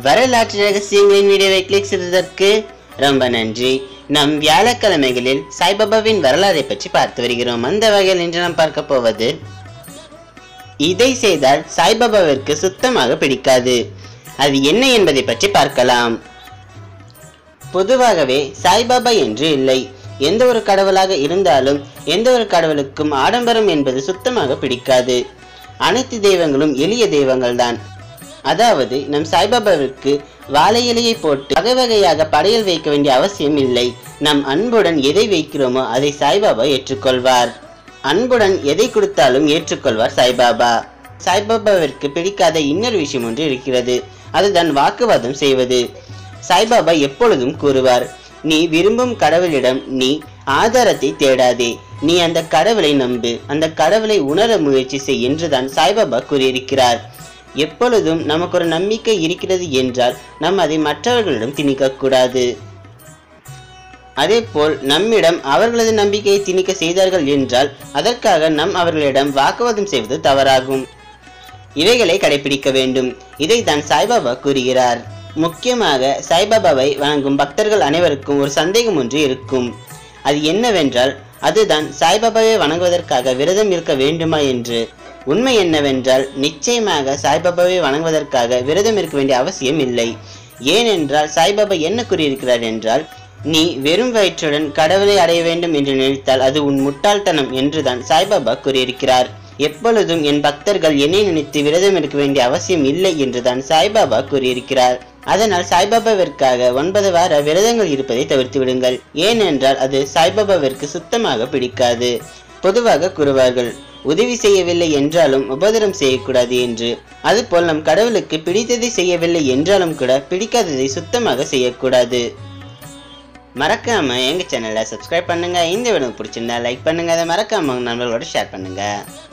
வரலாற்று ரகசியங்களின் வீடியோவை கிளிக் செய்ததற்கு ரொம்ப நன்றி நம் வியாழக்கிழமைகளில் சாய்பாபாவின் வரலாறை பற்றி பார்த்து வருகிறோம் அந்த வகையில் இன்று நாம் பார்க்க போவது இதை செய்தால் சாய்பாபாவிற்கு சுத்தமாக பிடிக்காது அது என்ன என்பதை பற்றி பார்க்கலாம் பொதுவாகவே சாய்பாபா என்று இல்லை எந்த ஒரு கடவுளாக இருந்தாலும் எந்த ஒரு கடவுளுக்கும் ஆடம்பரம் என்பது சுத்தமாக பிடிக்காது அனைத்து தெய்வங்களும் எளிய தெய்வங்கள் தான் அதாவது நம் சாய்பாபாவிற்கு வாழை இலையை போட்டு வகை வகையாக படையல் வைக்க வேண்டிய அவசியம் இல்லை நம் அன்புடன் எதை வைக்கிறோமோ அதை சாய்பாபா ஏற்றுக்கொள்வார் அன்புடன் எதை கொடுத்தாலும் ஏற்றுக்கொள்வார் சாய்பாபா சாய்பாபாவிற்கு பிடிக்காத இன்னொரு விஷயம் ஒன்று இருக்கிறது அதுதான் வாக்குவாதம் செய்வது சாய்பாபா எப்பொழுதும் கூறுவார் நீ விரும்பும் கடவுளிடம் நீ ஆதாரத்தை தேடாதே நீ அந்த கடவுளை நம்பு அந்த கடவுளை உணர முயற்சி செய் என்றுதான் சாய்பாபா கூறியிருக்கிறார் எப்பொழுதும் நமக்கு ஒரு நம்பிக்கை இருக்கிறது என்றால் நாம் அதை மற்றவர்களிடம் திணிக்கக்கூடாது அதேபோல் நம்மிடம் அவர்களது நம்பிக்கையை திணிக்க செய்தார்கள் என்றால் அதற்காக நம் அவர்களிடம் வாக்குவாதம் செய்வது தவறாகும் இவைகளை கடைபிடிக்க வேண்டும் இதைத்தான் சாய்பாபா கூறுகிறார் முக்கியமாக சாய்பாபாவை வணங்கும் பக்தர்கள் அனைவருக்கும் ஒரு சந்தேகம் ஒன்று இருக்கும் அது என்னவென்றால் அதுதான் சாய்பாபாவை வணங்குவதற்காக விரதம் இருக்க வேண்டுமா என்று உண்மை என்னவென்றால் நிச்சயமாக சாய்பாபாவை வணங்குவதற்காக விரதம் இருக்க வேண்டிய அவசியம் இல்லை ஏனென்றால் சாய்பாபா என்ன கூறியிருக்கிறார் என்றால் நீ வெறும் வயிற்றுடன் கடவுளை அடைய வேண்டும் என்று நினைத்தால் அது உன் முட்டாள்தனம் என்றுதான் சாய்பாபா கூறியிருக்கிறார் எப்பொழுதும் என் பக்தர்கள் என்னை நினைத்து விரதம் இருக்க வேண்டிய அவசியம் இல்லை என்றுதான் சாய்பாபா கூறியிருக்கிறார் அதனால் சாய்பாபாவிற்காக ஒன்பது வார விரதங்கள் இருப்பதை தவிர்த்து விடுங்கள் ஏனென்றால் அது சாய்பாபாவிற்கு சுத்தமாக பிடிக்காது பொதுவாக கூறுவார்கள் உதவி செய்யவில்லை என்றாலும் உபதிரம் செய்யக்கூடாது என்று அதுபோல் நம் கடவுளுக்கு பிடித்ததை செய்யவில்லை என்றாலும் கூட பிடிக்காததை சுத்தமாக செய்யக்கூடாது மறக்காம எங்க சேனலை சப்ஸ்கிரைப் பண்ணுங்க இந்த வீடியோ பிடிச்சிருந்தா லைக் பண்ணுங்க அதை மறக்காம உங்க நண்பர்களோட ஷேர் பண்ணுங்க